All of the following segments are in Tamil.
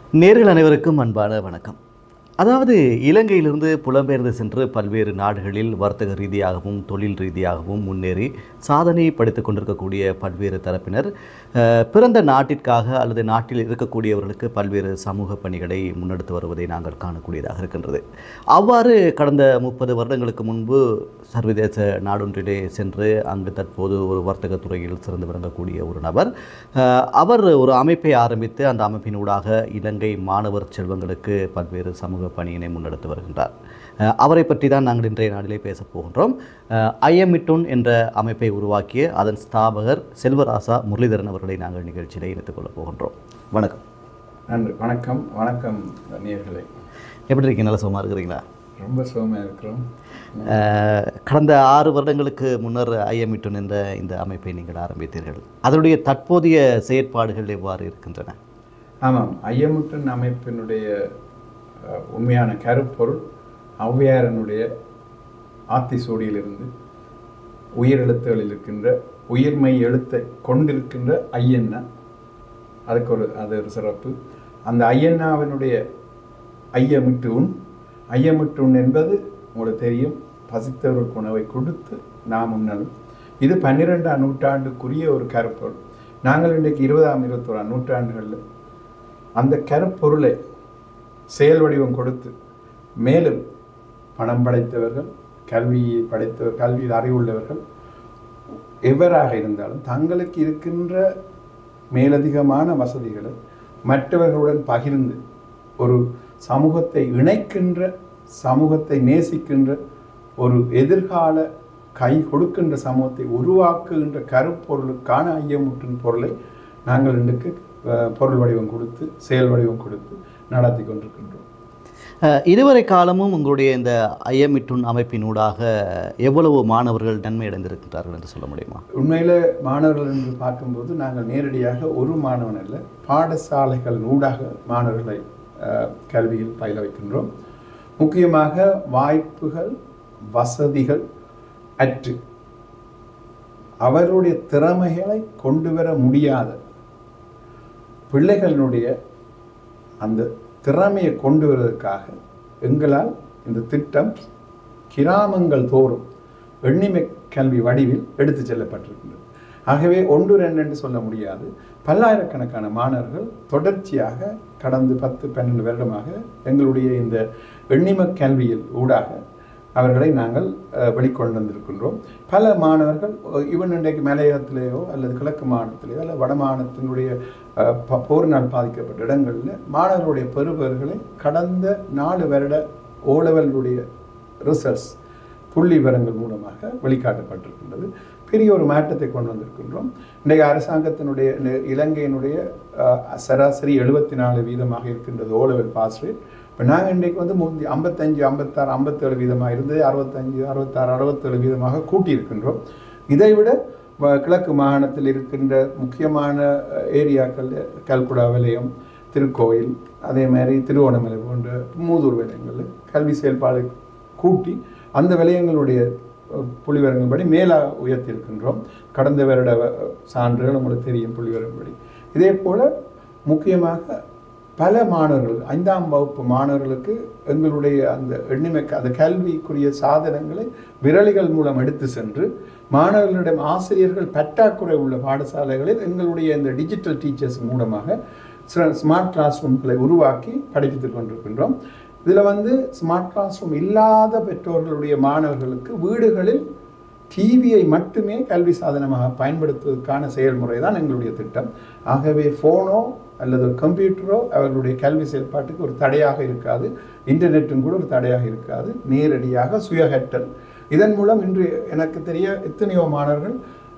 நேர்கள் அனைவருக்கும் அன்பான வணக்கம் அதாவது இலங்கையிலிருந்து புலம்பெயர்ந்து சென்று பல்வேறு நாடுகளில் வர்த்தக ரீதியாகவும் தொழில் ரீதியாகவும் முன்னேறி சாதனை படித்துக் கொண்டிருக்கக்கூடிய பல்வேறு தரப்பினர் அஹ், பிறந்த நாட்டிற்காக அல்லது நாட்டில் இருக்கக்கூடியவர்களுக்கு பல்வேறு சமூக பணிகளை முன்னெடுத்து வருவதை நாங்கள் காணக்கூடியதாக இருக்கின்றது அவ்வாறு கடந்த முப்பது வருடங்களுக்கு முன்பு சர்வதேச நாடொன்றிலே சென்று அங்கு தற்போது ஒரு வர்த்தக துறையில் சிறந்து விளங்கக்கூடிய ஒரு நபர் அஹ், அவர் ஒரு அமைப்பை ஆரம்பித்து அந்த அமைப்பினூடாக இலங்கை மாணவர் செல்வங்களுக்கு பல்வேறு சமூக பணியினை முன்னெடுத்து வருகின்றார் அஹ், அவரை பற்றி தான் நாங்கள் இன்றைய நாளிலே பேசப் போகின்றோம் ஐஎம்இட்டுன் என்ற அமைப்பை உருவாக்கிய அதன் ஸ்தாபகர் செல்வராசா முரளிதரன் அவர்களை நாங்கள் நிகழ்ச்சியிலே இணைத்துக் கொள்ளப் போகின்றோம் வணக்கம் நன்றி வணக்கம் வணக்கம் நேயர்களே எப்படி இருக்கீங்க நல்ல சுகமாக இருக்கிறீங்களா ரொம்ப சுகமாக இருக்கிறோம் அஹ், கடந்த ஆறு வருடங்களுக்கு முன்னர் ஐஎம்இட்டுன் என்ற இந்த அமைப்பை நீங்கள் ஆரம்பித்தீர்கள் அதனுடைய தற்போதைய செயற்பாடுகள் எவ்வாறு இருக்கின்றன ஆமாம் ஐயமுட்டன் அமைப்பினுடைய அஹ், உண்மையான கருப்பொருள் ஔவையாரனுடைய ஆத்திசூடியிலிருந்து உயிரெழுத்துகளில் இருக்கின்ற உயிர்மை எழுத்தை கொண்டிருக்கின்ற ஐயன்னா அதுக்கு ஒரு அது ஒரு சிறப்பு அந்த ஐயன்னாவினுடைய ஐயமிட்டு உண் ஐயமிட்டு உண் என்பது உங்களுக்கு தெரியும் பசித்தவர்களுக்கு உணவை கொடுத்து நாம் உண்ணலும் இது பன்னிரெண்டாம் நூற்றாண்டுக்குரிய ஒரு கருப்பொருள் நாங்கள் இன்றைக்கு இருபதாம் இருபத்தோராம் நூற்றாண்டுகளில் அந்த கருப்பொருளை செயல் வடிவம் கொடுத்து மேலும் பணம் படைத்தவர்கள் கல்வியை படைத்தவர் கல்வியில் அறிவுள்ளவர்கள் எவராக இருந்தாலும் தங்களுக்கு இருக்கின்ற மேலதிகமான வசதிகளை மற்றவர்களுடன் பகிர்ந்து ஒரு சமூகத்தை இணைக்கின்ற சமூகத்தை நேசிக்கின்ற ஒரு எதிர்கால கை கொடுக்கின்ற சமூகத்தை உருவாக்குகின்ற கருப்பொருளுக்கான ஐயமுற்றின் பொருளை நாங்கள் இன்றைக்கு அஹ், பொருள் வடிவம் கொடுத்து செயல் வடிவம் கொடுத்து நடத்தி கொண்டிருக்கின்றோம் அஹ், இதுவரை காலமும் உங்களுடைய இந்த ஐஎம்இட்டுன் அமைப்பினூடாக எவ்வளவு மாணவர்கள் நன்மை அடைந்திருக்கின்றார்கள் என்று சொல்ல முடியுமா உண்மையில் மாணவர்கள் என்று பார்க்கும்போது நாங்கள் நேரடியாக ஒரு மாணவன் அல்ல பாடசாலைகள் ஊடாக மாணவர்களை அஹ், கல்வியில் பயில வைக்கின்றோம் முக்கியமாக வாய்ப்புகள் வசதிகள் அற்று அவருடைய திறமைகளை கொண்டு வர முடியாத பிள்ளைகளினுடைய அந்த திறமையை கொண்டு வருவதற்காக எங்களால் இந்த திட்டம் கிராமங்கள் தோறும் எண்ணிமை கல்வி வடிவில் எடுத்து செல்லப்பட்டிருக்கின்றது ஆகவே ஒன்று ரெண்டு என்று சொல்ல முடியாது பல்லாயிரக்கணக்கான மாணவர்கள் தொடர்ச்சியாக கடந்த பத்து பன்னெண்டு வருடமாக எங்களுடைய இந்த எண்ணிம கல்வியில் ஊடாக அவர்களை நாங்கள் அஹ், வெளிக்கொண்டு வந்திருக்கின்றோம் பல மாணவர்கள் அஹ், இவன் இன்றைக்கு மலையகத்திலேயோ அல்லது கிழக்கு மாநிலத்திலேயோ அல்லது வட மாநிலத்தினுடைய அஹ், ப- போரினால் பாதிக்கப்பட்ட இடங்களில் மாணவர்களுடைய பெறுபவர்களை கடந்த நாலு வருட ஓலவலுடைய ரிசல்ட்ஸ் புள்ளி விவரங்கள் மூலமாக வெளிக்காட்டப்பட்டிருக்கின்றது பெரிய ஒரு மாற்றத்தை கொண்டு வந்திருக்கின்றோம் இன்றைக்கு அரசாங்கத்தினுடைய இந்த இலங்கையினுடைய அஹ், சராசரி எழுபத்தி நாலு வீதமாக இருக்கின்றது ஓலவல் பாஸ் ரேட் இப்போ நாங்கள் இன்றைக்கு வந்து முந்தி ஐம்பத்தஞ்சு ஐம்பத்தாறு ஐம்பத்தேழு வீதமாக இருந்தது அறுபத்தஞ்சு அறுபத்தாறு அறுபத்தேழு வீதமாக கூட்டியிருக்கின்றோம் இதை விட வ- கிழக்கு மாகாணத்தில் இருக்கின்ற முக்கியமான அஹ், ஏரியாக்கள் கல்குடா வலயம் திருக்கோயில் அதே மாதிரி திருவோணமலை போன்ற மூதூர் வலயங்களில் கல்வி செயல்பாடு கூட்டி அந்த விலயங்களுடைய அஹ், புள்ளிவிவரங்கள்படி மேலாக உயர்த்தியிருக்கின்றோம் கடந்த வருட வ- சான்றுகள் உங்களுக்கு தெரியும் புள்ளிவிவரம்படி இதே போல் முக்கியமாக பல மாணவர்கள் ஐந்தாம் வகுப்பு மாணவர்களுக்கு எங்களுடைய அந்த எண்ணிமை அந்த கல்விக்குரிய சாதனங்களை விரலிகள் மூலம் எடுத்து சென்று மாணவர்களிடம் ஆசிரியர்கள் பற்றாக்குறை உள்ள பாடசாலைகளில் எங்களுடைய இந்த டிஜிட்டல் டீச்சர்ஸ் மூலமாக ஸ்மார்ட் கிளாஸ் ரூம்களை உருவாக்கி படிப்பித்துக் கொண்டிருக்கின்றோம் இதில் வந்து ஸ்மார்ட் கிளாஸ் ரூம் இல்லாத பெற்றோர்களுடைய மாணவர்களுக்கு வீடுகளில் டிவியை மட்டுமே கல்வி சாதனமாக பயன்படுத்துவதற்கான செயல்முறை தான் எங்களுடைய திட்டம் ஆகவே ஃபோனோ அல்லது ஒரு கம்ப்யூட்டரோ அவர்களுடைய கல்வி செயல்பாட்டுக்கு ஒரு தடையாக இருக்காது இன்டர்நெட்டும் கூட ஒரு தடையாக இருக்காது நேரடியாக சுயகற்றல் இதன் மூலம் இன்று எனக்கு தெரிய எத்தனையோ மாணவர்கள்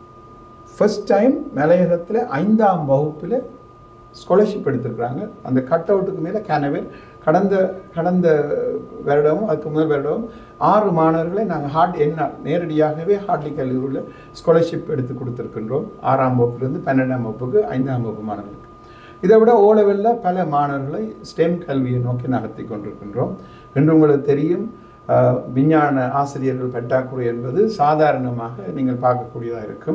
ஃபர்ஸ்ட் டைம் மலையகத்தில் ஐந்தாம் வகுப்பில் ஸ்காலர்ஷிப் எடுத்திருக்கிறாங்க அந்த கட் அவுட்டுக்கு மேலே கேனவேர் கடந்த கடந்த வருடமும் அதுக்கு முதல் வருடமும் ஆறு மாணவர்களை நாங்கள் ஹார்ட் என்ன நேரடியாகவே ஹார்ட்லி கல்லூரியில் ஸ்காலர்ஷிப் எடுத்து கொடுத்துருக்கின்றோம் ஆறாம் வகுப்புலேருந்து பன்னெண்டாம் வகுப்புக்கு ஐந்தாம் வகுப்பு மாணவர்களுக்கு இதை விட ஓ லெவலில் பல மாணவர்களை ஸ்டெம் கல்வியை நோக்கி நகர்த்தி கொண்டிருக்கின்றோம் என்று உங்களுக்கு தெரியும் அஹ், விஞ்ஞான ஆசிரியர்கள் பற்றாக்குறை என்பது சாதாரணமாக நீங்கள் பார்க்கக்கூடியதாக இருக்கும்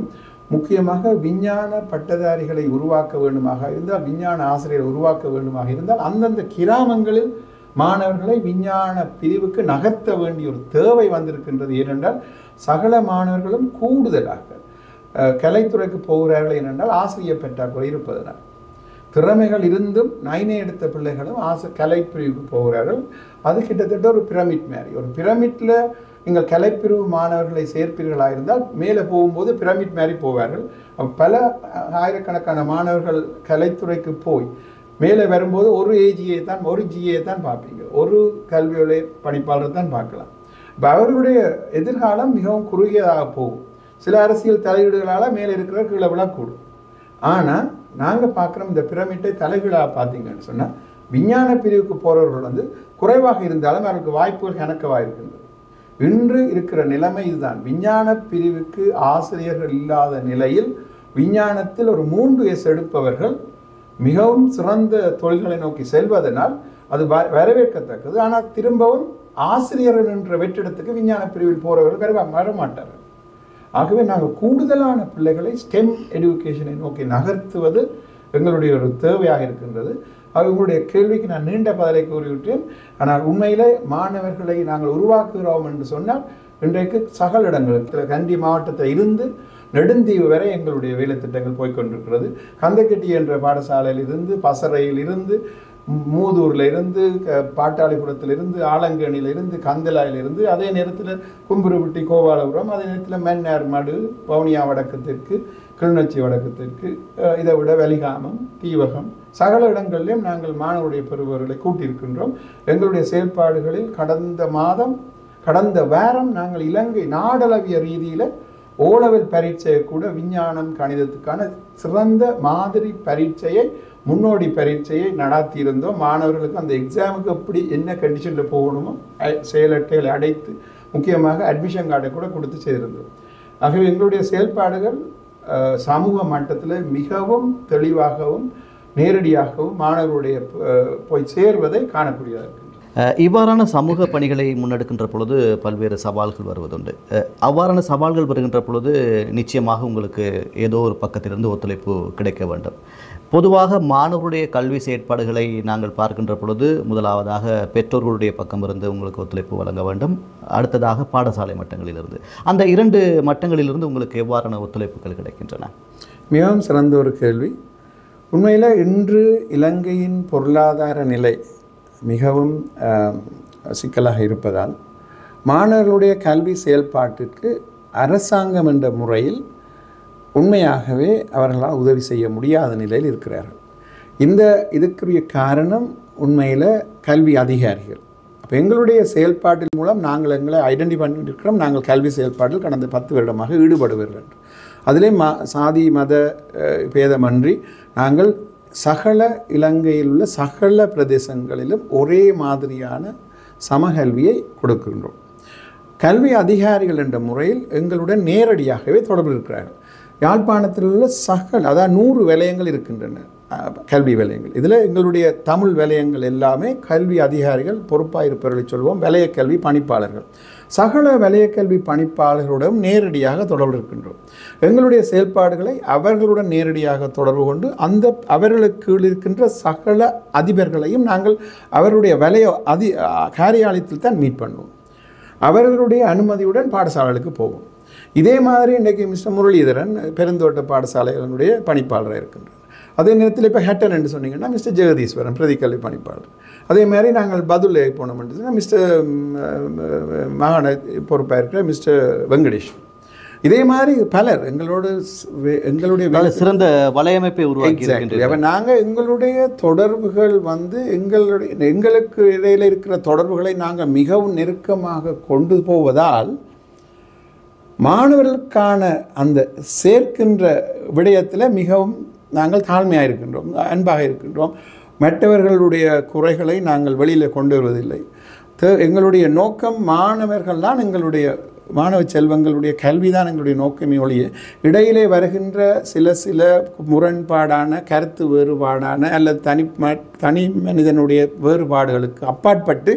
முக்கியமாக விஞ்ஞான பட்டதாரிகளை உருவாக்க வேண்டுமாக இருந்தால் விஞ்ஞான ஆசிரியரை உருவாக்க வேண்டுமாக இருந்தால் அந்தந்த கிராமங்களில் மாணவர்களை விஞ்ஞான பிரிவுக்கு நகர்த்த வேண்டிய ஒரு தேவை வந்திருக்கின்றது ஏனென்றால் சகல மாணவர்களும் கூடுதலாக அஹ், கலைத்துறைக்கு போகிறார்கள் ஏனென்றால் ஆசிரியர் பற்றாக்குறை இருப்பதனால் திறமைகள் இருந்தும் நைனே எடுத்த பிள்ளைகளும் ஆசை கலைப்பிரிவுக்கு போகிறார்கள் அது கிட்டத்தட்ட ஒரு பிரமிட் மாதிரி ஒரு பிரமிட்ல நீங்கள் கலைப்பிரிவு மாணவர்களை சேர்ப்பீர்களாக இருந்தால் மேலே போகும்போது பிரமிட் மாதிரி போவார்கள் அப்ப பல ஆயிரக்கணக்கான மாணவர்கள் கலைத்துறைக்கு போய் மேலே வரும்போது ஒரு ஏஜியை தான் ஒரு ஜிஏ தான் பார்ப்பீங்க ஒரு கல்வி வலை பணிப்பாளர் தான் பார்க்கலாம் இப்போ அவர்களுடைய எதிர்காலம் மிகவும் குறுகியதாக போகும் சில அரசியல் தலையீடுகளால் மேலே இருக்கிற கீழே விழக்கூடும் ஆனால் நாங்கள் பார்க்குறோம் இந்த பிரமிட்டை தலைகீழாக பார்த்தீங்கன்னு சொன்னால் விஞ்ஞான பிரிவுக்கு போகிறவர்கள் வந்து குறைவாக இருந்தாலும் அவர்களுக்கு வாய்ப்புகள் கணக்கவாக இருக்கின்றது இன்று இருக்கிற நிலைமை இதுதான் விஞ்ஞான பிரிவுக்கு ஆசிரியர்கள் இல்லாத நிலையில் விஞ்ஞானத்தில் ஒரு மூன்று எஸ் எடுப்பவர்கள் மிகவும் சிறந்த தொழில்களை நோக்கி செல்வதனால் அது வ- வரவேற்கத்தக்கது ஆனால் திரும்பவும் ஆசிரியர்கள் என்ற வெற்றிடத்துக்கு விஞ்ஞான பிரிவில் போறவர்கள் வர வர மாட்டார்கள் ஆகவே நாங்கள் கூடுதலான பிள்ளைகளை ஸ்டெம் எடுகேஷனை நோக்கி நகர்த்துவது எங்களுடைய ஒரு தேவையாக இருக்கின்றது அது உங்களுடைய கேள்விக்கு நான் நீண்ட பதிலை கூறிவிட்டேன் ஆனால் உண்மையிலே மாணவர்களை நாங்கள் உருவாக்குகிறோம் என்று சொன்னால் இன்றைக்கு சகல இடங்களுக்கு கண்டி மாவட்டத்தில் இருந்து நெடுந்தீவு வரை எங்களுடைய வேலை திட்டங்கள் போய்க்கொண்டிருக்கிறது கந்தக்கட்டி என்ற பாடசாலையில் இருந்து பசறையில் இருந்து மூதூர்ல இருந்து க- பாட்டாளிபுரத்தில் இருந்து ஆலங்கணியில இருந்து கந்தலாயில இருந்து அதே நேரத்தில் கும்புருப்பட்டி கோபாலபுரம் அதே நேரத்தில் மன்னார் மடு வவுனியா வடக்கத்திற்கு கிளிநொச்சி வடக்கத்திற்கு அஹ், இதை விட வெலிகாமம் தீவகம் சகல இடங்களிலும் நாங்கள் மாணவருடைய பெறுபவர்களை கூட்டியிருக்கின்றோம் எங்களுடைய செயல்பாடுகளில் கடந்த மாதம் கடந்த வாரம் நாங்கள் இலங்கை நாடளவிய ரீதியில் ஓலவல் பரீட்சையை கூட விஞ்ஞானம் கணிதத்துக்கான சிறந்த மாதிரி பரீட்சையை முன்னோடி பரீட்சையை நடத்தியிருந்தோம் மாணவர்களுக்கு அந்த எக்ஸாமுக்கு எப்படி என்ன கண்டிஷனில் போகணுமோ அ- செயலட்டைகளை அடைத்து முக்கியமாக அட்மிஷன் கார்டை கூட கொடுத்து செய்திருந்தோம் ஆகவே எங்களுடைய செயல்பாடுகள் அஹ், சமூக மட்டத்தில் மிகவும் தெளிவாகவும் நேரடியாகவும் மாணவர்களுடைய அஹ், போய் சேர்வதை காணக்கூடியதாக இருக்கின்றது அஹ், இவ்வாறான சமூக பணிகளை முன்னெடுக்கின்ற பொழுது பல்வேறு சவால்கள் வருவதுண்டு அஹ், அவ்வாறான சவால்கள் வருகின்ற பொழுது நிச்சயமாக உங்களுக்கு ஏதோ ஒரு பக்கத்திலிருந்து ஒத்துழைப்பு கிடைக்க வேண்டும் பொதுவாக மாணவருடைய கல்வி செயற்பாடுகளை நாங்கள் பார்க்கின்ற பொழுது முதலாவதாக பெற்றோர்களுடைய பக்கம் இருந்து உங்களுக்கு ஒத்துழைப்பு வழங்க வேண்டும் அடுத்ததாக பாடசாலை மட்டங்களிலிருந்து அந்த இரண்டு மட்டங்களிலிருந்து உங்களுக்கு எவ்வாறான ஒத்துழைப்புகள் கிடைக்கின்றன மிகவும் சிறந்த ஒரு கேள்வி உண்மையில் இன்று இலங்கையின் பொருளாதார நிலை மிகவும் ஆம், சிக்கலாக இருப்பதால் மாணவர்களுடைய கல்வி செயல்பாட்டிற்கு அரசாங்கம் என்ற முறையில் உண்மையாகவே அவர்களால் உதவி செய்ய முடியாத நிலையில் இருக்கிறார்கள் இந்த இதுக்குரிய காரணம் உண்மையில் கல்வி அதிகாரிகள் அப்போ எங்களுடைய செயல்பாட்டின் மூலம் நாங்கள் எங்களை ஐடென்டி பண்ணியிருக்கிறோம் நாங்கள் கல்வி செயல்பாட்டில் கடந்த பத்து வருடமாக ஈடுபடுவீர்கள் என்று அதிலே ம சாதி மத அஹ், பேதமன்றி நாங்கள் சகல இலங்கையில் உள்ள சகல பிரதேசங்களிலும் ஒரே மாதிரியான சமகல்வியை கொடுக்கின்றோம் கல்வி அதிகாரிகள் என்ற முறையில் எங்களுடன் நேரடியாகவே தொடர்பில் இருக்கிறார்கள் யாழ்ப்பாணத்தில் உள்ள சகல் அதாவது நூறு வலயங்கள் இருக்கின்றன அஹ், கல்வி வலயங்கள் இதில் எங்களுடைய தமிழ் வலயங்கள் எல்லாமே கல்வி அதிகாரிகள் பொறுப்பாக இருப்பவர்களை சொல்வோம் வலய கல்வி பணிப்பாளர்கள் சகல வலய கல்வி பணிப்பாளர்களுடன் நேரடியாக தொடர்பு இருக்கின்றோம் எங்களுடைய செயல்பாடுகளை அவர்களுடன் நேரடியாக தொடர்பு கொண்டு அந்த அவர்களுக்கு கீழ் இருக்கின்ற சகல அதிபர்களையும் நாங்கள் அவருடைய வலய அதி காரியாலயத்தில் தான் மீட் பண்ணுவோம் அவர்களுடைய அனுமதியுடன் பாடசாலைகளுக்கு போவோம் இதே மாதிரி இன்றைக்கு மிஸ்டர் முரளிதரன் பெருந்தோட்ட பாடசாலைகளுடைய பணிப்பாளராக இருக்கின்றார் அதே நேரத்தில் இப்போ ஹெட்டன் என்று சொன்னீங்கன்னா மிஸ்டர் ஜெகதீஸ்வரன் பிரதிக்கல்வி பணிப்பாளர் அதே மாதிரி நாங்கள் பதுளை போனோம்னு சொன்னா மிஸ்டர் ம், மாகாண பொறுப்பாக இருக்கிற மிஸ்டர் வெங்கடேஷ் இதே மாதிரி பலர் எங்களோட ஸ்- வே- எங்களுடைய நல்ல சிறந்த வலையமைப்பை உருவாக்கி Exactly. இருக்கின்றீர்கள் அப்ப நாங்கள் எங்களுடைய தொடர்புகள் வந்து எங்களுடைய எங்களுக்கு இடையில இருக்கிற தொடர்புகளை நாங்கள் மிகவும் நெருக்கமாக கொண்டு போவதால் மாணவர்களுக்கான அந்த சேர்க்கின்ற விடயத்தில் மிகவும் நாங்கள் தாழ்மையாக இருக்கின்றோம் அன்பாக இருக்கின்றோம் மற்றவர்களுடைய குறைகளை நாங்கள் வெளியில் கொண்டு வருவதில்லை தே- எங்களுடைய நோக்கம் மாணவர்கள் தான் எங்களுடைய மாணவ செல்வங்களுடைய கல்வி தான் எங்களுடைய நோக்கமே ஒழிய இடையிலே வருகின்ற சில சில முரண்பாடான கருத்து வேறுபாடான அல்லது தனி ம- தனி மனிதனுடைய வேறுபாடுகளுக்கு அப்பாற்பட்டு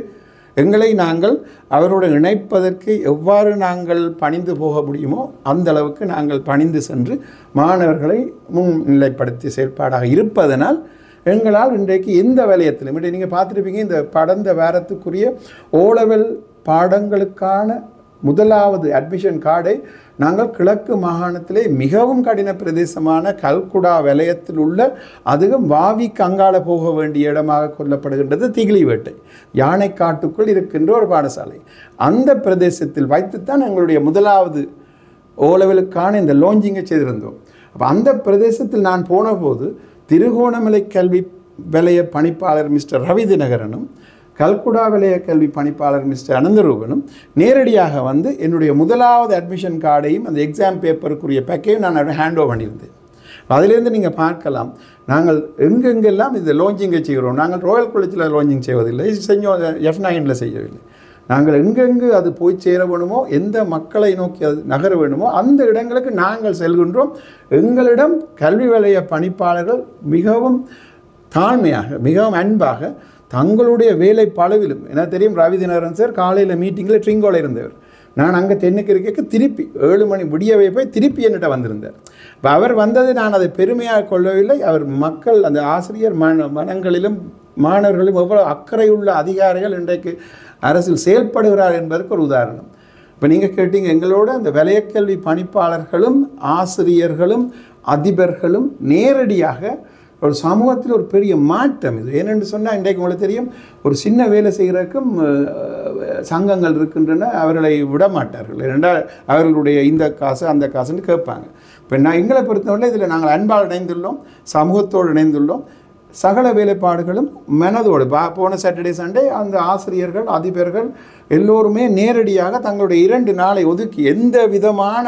எங்களை நாங்கள் அவரோடு இணைப்பதற்கு எவ்வாறு நாங்கள் பணிந்து போக முடியுமோ அந்த அளவுக்கு நாங்கள் பணிந்து சென்று மாணவர்களை முன்னிலைப்படுத்திய செயல்பாடாக இருப்பதனால் எங்களால் இன்றைக்கு எந்த வலயத்திலும் இன்றைக்கு நீங்கள் பார்த்துருப்பீங்க இந்த கடந்த வாரத்துக்குரிய ஓலவெல் பாடங்களுக்கான முதலாவது அட்மிஷன் கார்டை நாங்கள் கிழக்கு மாகாணத்திலே மிகவும் கடின பிரதேசமான கல்குடா வலயத்தில் உள்ள அதுவும் வாவிக்கு அங்கால போக வேண்டிய இடமாக கொள்ளப்படுகின்றது திகிலிவேட்டை யானைக்காட்டுக்குள் இருக்கின்ற ஒரு பாடசாலை அந்த பிரதேசத்தில் வைத்துத்தான் எங்களுடைய முதலாவது ஓலெவலுக்கான இந்த லான்ச்சிங்கை செய்திருந்தோம் அப்போ அந்த பிரதேசத்தில் நான் போனபோது திருகோணமலை கல்வி வலய பணிப்பாளர் மிஸ்டர் ரவி தினகரனும் கல்குடா வலய கல்வி பணிப்பாளர் மிஸ்டர் அனந்தரூபனும் நேரடியாக வந்து என்னுடைய முதலாவது அட்மிஷன் கார்டையும் அந்த எக்ஸாம் பேப்பருக்குரிய பேக்கையும் நான் ஹேண்ட் ஓவர் பண்ணியிருந்தேன் அதிலேருந்து நீங்கள் பார்க்கலாம் நாங்கள் எங்கெங்கெல்லாம் இந்த லான்ச்சிங்கை செய்கிறோம் நாங்கள் ராயல் காலேஜில் லான்ச்சிங் செய்வதில்லை செஞ்சோம் எஃப் நைனில் செய்யவில்லை நாங்கள் எங்கெங்கு அது போய் சேர வேணுமோ எந்த மக்களை நோக்கி அது நகர வேணுமோ அந்த இடங்களுக்கு நாங்கள் செல்கின்றோம் எங்களிடம் கல்வி வலய பணிப்பாளர்கள் மிகவும் தாழ்மையாக மிகவும் அன்பாக தங்களுடைய வேலை பளவிலும் எனக்கு தெரியும் ரவி தினகரன் சார் காலையில் மீட்டிங்கில் ட்ரிங்கோல இருந்தவர் நான் அங்கே தென்னுக்கு இருக்க திருப்பி ஏழு மணி விடியவே போய் திருப்பி என்னிட்ட வந்திருந்தார் இப்போ அவர் வந்தது நான் அதை பெருமையாக கொள்ளவில்லை அவர் மக்கள் அந்த ஆசிரியர் மன மனங்களிலும் மாணவர்களும் எவ்வளோ அக்கறையுள்ள அதிகாரிகள் இன்றைக்கு அரசில் செயல்படுகிறார் என்பதற்கு ஒரு உதாரணம் இப்போ நீங்கள் கேட்டீங்க எங்களோட அந்த வலயக்கல்வி பணிப்பாளர்களும் ஆசிரியர்களும் அதிபர்களும் நேரடியாக ஒரு சமூகத்தில் ஒரு பெரிய மாற்றம் இது ஏனென்று சொன்னால் இன்றைக்கு உங்களுக்கு தெரியும் ஒரு சின்ன வேலை செய்கிறதுக்கும் அஹ், சங்கங்கள் இருக்கின்றன அவர்களை விட மாட்டார்கள் ஏனென்றால் அவர்களுடைய இந்த காசு அந்த காசுன்னு கேட்பாங்க இப்போ நான் எங்களை பொறுத்தவரை இதில் நாங்கள் அன்பால் இணைந்துள்ளோம் சமூகத்தோடு இணைந்துள்ளோம் சகல வேலைப்பாடுகளும் மனதோடு பா- போன சாட்டர்டே சண்டே அந்த ஆசிரியர்கள் அதிபர்கள் எல்லோருமே நேரடியாக தங்களுடைய இரண்டு நாளை ஒதுக்கி எந்த விதமான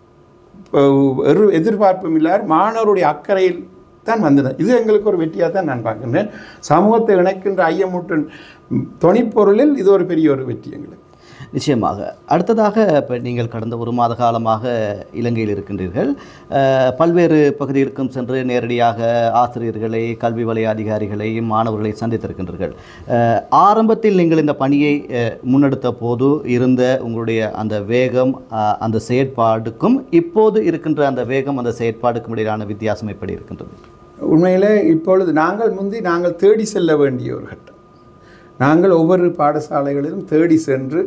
அஹ், எரு- எதிர்பார்ப்பும் இல்லார் மாணவருடைய அக்கறையில் தான் வந்தது இது எங்களுக்கு ஒரு வெற்றியாக தான் நான் பார்க்கின்றேன் சமூகத்தை இணைக்கின்ற ஐயமுட்டன் தொனிப்பொருளில் இது ஒரு பெரிய ஒரு வெற்றி எங்களுக்கு நிச்சயமாக அடுத்ததாக இப்போ நீங்கள் கடந்த ஒரு மாத காலமாக இலங்கையில் இருக்கின்றீர்கள் அஹ், பல்வேறு பகுதிகளுக்கும் சென்று நேரடியாக ஆசிரியர்களை கல்வி வலய அதிகாரிகளை மாணவர்களை சந்தித்திருக்கின்றீர்கள் அஹ், ஆரம்பத்தில் நீங்கள் இந்த பணியை அஹ், முன்னெடுத்த போது இருந்த உங்களுடைய அந்த வேகம் அஹ், அந்த செயற்பாடுக்கும் இப்போது இருக்கின்ற அந்த வேகம் அந்த செயற்பாடுக்கும் இடையிலான வித்தியாசம் எப்படி இருக்கின்றது உண்மையிலே இப்பொழுது நாங்கள் முந்தி நாங்கள் தேடி செல்ல வேண்டிய ஒரு கட்டம் நாங்கள் ஒவ்வொரு பாடசாலைகளிலும் தேடி சென்று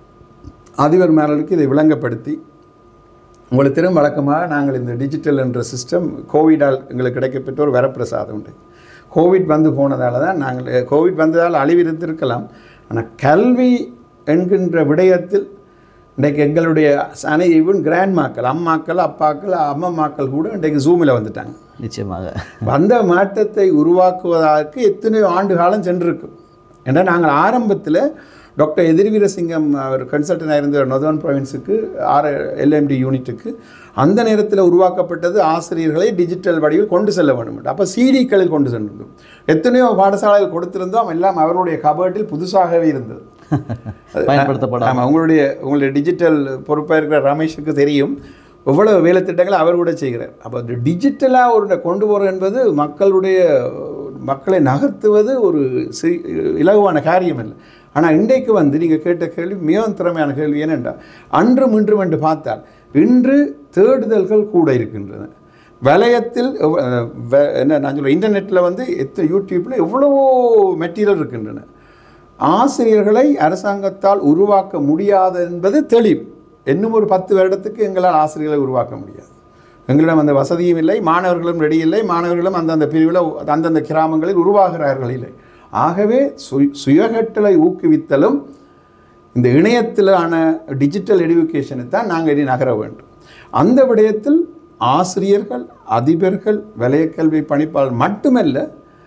அதிபர் மேலருக்கு இதை விளங்கப்படுத்தி உங்களுக்கு திரும் வழக்கமாக நாங்கள் இந்த டிஜிட்டல் என்ற சிஸ்டம் கோவிடால் எங்களுக்கு கிடைக்கப்பெற்ற ஒரு வரப்பிரசாதம் உண்டு கோவிட் வந்து போனதால தான் நாங்கள் கோவிட் வந்ததால் அழிவிருந்திருக்கலாம் ஆனால் கல்வி என்கின்ற விடயத்தில் இன்றைக்கு எங்களுடைய அனை ஈவன் கிராண்ட்மாக்கள் அம்மாக்கள் அப்பாக்கள் அம்மம்மாக்கள் கூட இன்றைக்கு ஜூமில் வந்துட்டாங்க நிச்சயமாக வந்த மாற்றத்தை உருவாக்குவதற்கு எத்தனையோ ஆண்டு காலம் சென்றிருக்கும் ஏன்னா நாங்கள் ஆரம்பத்தில் டாக்டர் எதிர்வீரசிங்கம் அவர் கன்சல்டனாக இருந்த நொதர்ன் ப்ரொவின்ஸுக்கு ஆர் எல்எம்டி யூனிட்டுக்கு அந்த நேரத்தில் உருவாக்கப்பட்டது ஆசிரியர்களை டிஜிட்டல் வடிவில் கொண்டு செல்ல வேண்டும் அப்போ சிடிக்களில் கொண்டு சென்றிருந்தோம் எத்தனையோ பாடசாலைகள் கொடுத்திருந்தோம் எல்லாம் அவருடைய கபர்ட்டில் புதுசாகவே இருந்தது பயன்படுத்தப்படாமல் ஆமாம் உங்களுடைய உங்களுடைய டிஜிட்டல் பொறுப்பாக இருக்கிற ரமேஷுக்கு தெரியும் எவ்வளவு வேலை திட்டங்களை அவர் கூட செய்கிறார் அப்போ இந்த டிஜிட்டலாக ஒரு கொண்டு போகிறது என்பது மக்களுடைய மக்களை நகர்த்துவது ஒரு சி இலகுவான காரியம் இல்லை ஆனால் இன்றைக்கு வந்து நீங்கள் கேட்ட கேள்வி மிகவும் திறமையான கேள்வி ஏனென்றால் அன்றும் இன்றும் என்று பார்த்தால் இன்று தேடுதல்கள் கூட இருக்கின்றன வலயத்தில் எவ்வ- அஹ் வ- என்ன நான் சொல்ல இன்டர்நெட்டில் வந்து எத்த யூடியூப்பில் எவ்வளவோ மெட்டீரியல் இருக்கின்றன ஆசிரியர்களை அரசாங்கத்தால் உருவாக்க முடியாது என்பது தெளிவு இன்னும் ஒரு பத்து வருடத்துக்கு எங்களால் ஆசிரியர்களை உருவாக்க முடியாது எங்களிடம் அந்த வசதியும் இல்லை மாணவர்களும் ரெடி இல்லை மாணவர்களும் அந்தந்த பிரிவில் அந்தந்த கிராமங்களில் உருவாகிறார்கள் இல்லை ஆகவே சு சுயகட்டளை ஊக்குவித்தலும் இந்த இணையத்திலான டிஜிட்டல் எடுகேஷனை தான் நாங்கள் இனி நகர வேண்டும் அந்த விடயத்தில் ஆசிரியர்கள் அதிபர்கள் வலயக்கல்வி பணிப்பாளர் மட்டுமல்ல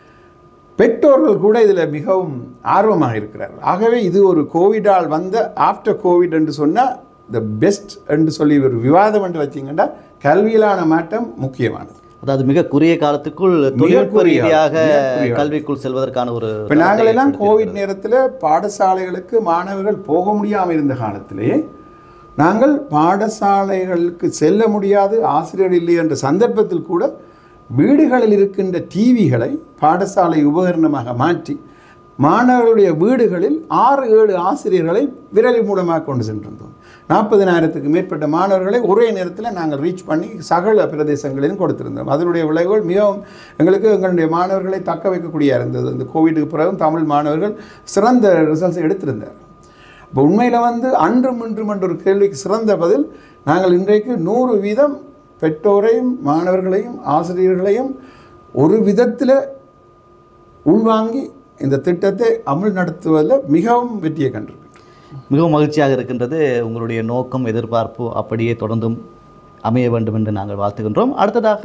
பெற்றோர்கள் கூட இதில் மிகவும் ஆர்வமாக இருக்கிறார்கள் ஆகவே இது ஒரு கோவிடால் வந்த ஆஃப்டர் கோவிட் என்று சொன்னால் த பெஸ்ட் என்று சொல்லி ஒரு விவாதம் என்று வச்சிங்கன்னா கல்வியிலான மாற்றம் முக்கியமானது அதாவது மிக குறுகிய காலத்துக்குள் தொழில்நுட்ப குறுகிய காலம், ரீதியாக மிக குறுகிய காலம். கல்விக்குள் செல்வதற்கான ஒரு இப்போ நாங்கள் எல்லாம் கோவிட் நேரத்தில் பாடசாலைகளுக்கு மாணவர்கள் போக முடியாமல் இருந்த காலத்திலே நாங்கள் பாடசாலைகளுக்கு செல்ல முடியாது ஆசிரியர் இல்லை என்ற சந்தர்ப்பத்தில் கூட வீடுகளில் இருக்கின்ற டிவிகளை பாடசாலை உபகரணமாக மாற்றி மாணவர்களுடைய வீடுகளில் ஆறு ஏழு ஆசிரியர்களை விரலி மூலமாக கொண்டு சென்றிருந்தோம் நாற்பதினாயிரத்துக்கு மேற்பட்ட மாணவர்களை ஒரே நேரத்தில் நாங்கள் ரீச் பண்ணி சகல பிரதேசங்களிலும் கொடுத்திருந்தோம் அதனுடைய விளைவுகள் மிகவும் எங்களுக்கு எங்களுடைய மாணவர்களை தக்க வைக்கக்கூடிய இருந்தது இந்த கோவிடுக்கு பிறகும் தமிழ் மாணவர்கள் சிறந்த ரிசல்ட்ஸ் எடுத்திருந்தார் இப்போ உண்மையில் வந்து அன்றும் இன்றும் என்ற ஒரு கேள்விக்கு சிறந்த பதில் நாங்கள் இன்றைக்கு நூறு வீதம் பெற்றோரையும் மாணவர்களையும் ஆசிரியர்களையும் ஒரு விதத்தில் உள்வாங்கி இந்த திட்டத்தை அமல் நடத்துவதில் மிகவும் வெற்றியை கண்டிருக்கிறோம் மிகவும் மகிழ்ச்சியாக இருக்கின்றது உங்களுடைய நோக்கம் எதிர்பார்ப்பு அப்படியே தொடர்ந்தும் அமைய வேண்டும் என்று நாங்கள் வாழ்த்துகின்றோம் அடுத்ததாக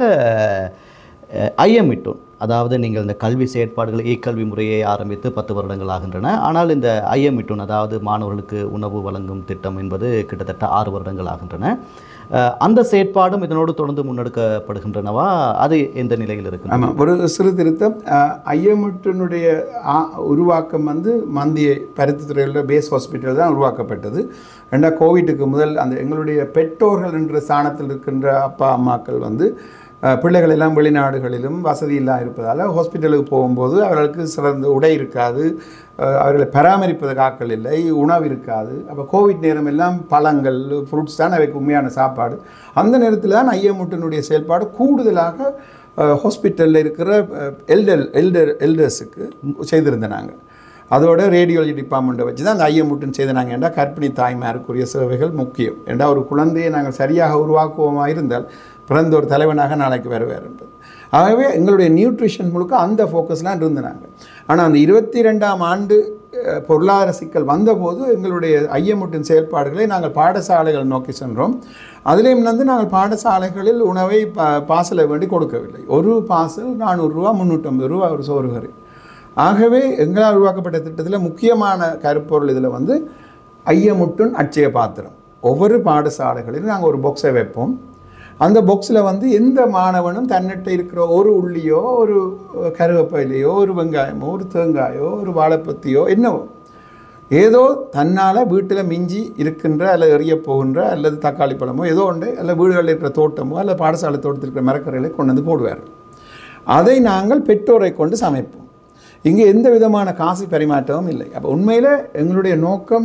ஐஎம்இட்டோன் அதாவது நீங்கள் இந்த கல்வி செயற்பாடுகள் இ கல்வி முறையை ஆரம்பித்து பத்து வருடங்கள் ஆகின்றன ஆனால் இந்த ஐஎம்இட்டோன் அதாவது மாணவர்களுக்கு உணவு வழங்கும் திட்டம் என்பது கிட்டத்தட்ட ஆறு வருடங்கள் ஆகின்றன அஹ், அந்த செயற்பாடும் இதனோடு தொடர்ந்து முன்னெடுக்கப்படுகின்றனவா அது எந்த நிலையில் இருக்கு ஆமாம் ஒரு சிறு திருத்தம் ஐஎம்எட்டினுடைய உருவாக்கம் வந்து மந்திய பருத்தித்துறையில் பேஸ் ஹாஸ்பிட்டல் தான் உருவாக்கப்பட்டது ரெண்டா கோவிட்டுக்கு முதல் அந்த எங்களுடைய பெற்றோர்கள் என்ற ஸ்தானத்தில் இருக்கின்ற அப்பா அம்மாக்கள் வந்து அஹ், பிள்ளைகள் எல்லாம் வெளிநாடுகளிலும் வசதி இல்லாமல் இருப்பதால் ஹாஸ்பிட்டலுக்கு போகும்போது அவர்களுக்கு சிறந்த உடை இருக்காது அஹ், அவர்களை பராமரிப்பதற்கு ஆட்கள் இல்லை உணவு இருக்காது அப்போ கோவிட் நேரம் எல்லாம் பழங்கள் ஃப்ரூட்ஸ் தான் அவைக்கு உண்மையான சாப்பாடு அந்த நேரத்தில் தான் ஐஎம்எட்டினுடைய செயல்பாடு கூடுதலாக ஹாஸ்பிட்டலில் இருக்கிற எல்டர் எல்டர் எல்டர்ஸுக்கு செய்திருந்தேன் நாங்கள் அதோட ரேடியாலஜி டிபார்ட்மெண்ட்டை வச்சு தான் அந்த ஐஎம்முட்டுன்னு செய்தாங்க ஏன்டா கர்ப்பிணி தாய்மாருக்குரிய சேவைகள் முக்கியம் ஏண்டா ஒரு குழந்தையை நாங்கள் சரியாக உருவாக்குவோமா இருந்தால் பிறந்த ஒரு தலைவனாக நாளைக்கு வருவார் என்பது ஆகவே எங்களுடைய நியூட்ரிஷன் முழுக்க அந்த ஃபோக்கஸ்லாம் இருந்தாங்க ஆனால் அந்த இருபத்தி ரெண்டாம் ஆண்டு அஹ், பொருளாதார சிக்கல் வந்தபோது எங்களுடைய ஐஎம்முட்டின் செயல்பாடுகளை நாங்கள் பாடசாலைகள் நோக்கி சென்றோம் அதிலேயும் வந்து நாங்கள் பாடசாலைகளில் உணவை பா பாசலை வேண்டி கொடுக்கவில்லை ஒரு பாசல் நானூறுரூவா முந்நூற்றம்பது ரூபா ஒரு சோறுகறி ஆகவே எங்களால் உருவாக்கப்பட்ட திட்டத்தில் முக்கியமான கருப்பொருள் இதில் வந்து ஐயமுட்டுன் அட்சய பாத்திரம் ஒவ்வொரு பாடசாலைகளிலும் நாங்கள் ஒரு பாக்ஸை வைப்போம் அந்த பாக்ஸில் வந்து எந்த மாணவனும் தன்னிட்ட இருக்கிற ஒரு உள்ளியோ ஒரு கருவேப்பிலையோ ஒரு வெங்காயமோ ஒரு தேங்காயோ ஒரு வாழைப்பத்தியோ என்னவோ ஏதோ தன்னால் வீட்டில் மிஞ்சி இருக்கின்ற அல்லது எறிய போகின்ற அல்லது தக்காளி பழமோ ஏதோ ஒன்று அல்ல வீடுகளில் இருக்கிற தோட்டமோ அல்ல பாடசாலை தோட்டத்தில் இருக்கிற மரக்கரைகளை கொண்டு வந்து போடுவார் அதை நாங்கள் பெற்றோரை கொண்டு சமைப்போம் இங்கே எந்த விதமான காசு பரிமாற்றமும் இல்லை அப்போ உண்மையில் எங்களுடைய நோக்கம்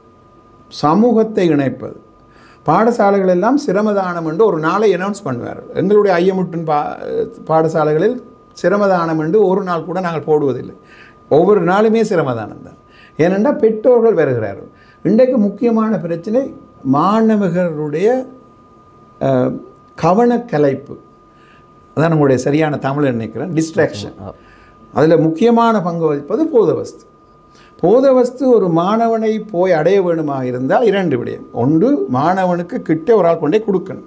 சமூகத்தை இணைப்பது பாடசாலைகள் எல்லாம் சிரமதானம் என்று ஒரு நாளை அனௌன்ஸ் பண்ணுவார்கள் எங்களுடைய ஐயமுட்டின் பா பாடசாலைகளில் சிரமதானம் என்று ஒரு நாள் கூட நாங்கள் போடுவதில்லை ஒவ்வொரு நாளுமே சிரமதானம் தான் ஏனென்றால் பெற்றோர்கள் வருகிறார்கள் இன்றைக்கு முக்கியமான பிரச்சனை மாணவர்களுடைய அஹ், கவனக்கலைப்பு அதான் நம்மளுடைய சரியான தமிழ் நினைக்கிறேன் டிஸ்ட்ராக்ஷன் அதில் முக்கியமான பங்கு வகிப்பது போதவஸ்து போதவஸ்து ஒரு மாணவனை போய் அடைய வேணுமாக இருந்தால் இரண்டு விடயம் ஒன்று மாணவனுக்கு கிட்ட ஒரு ஆள் கொண்டே கொடுக்கணும்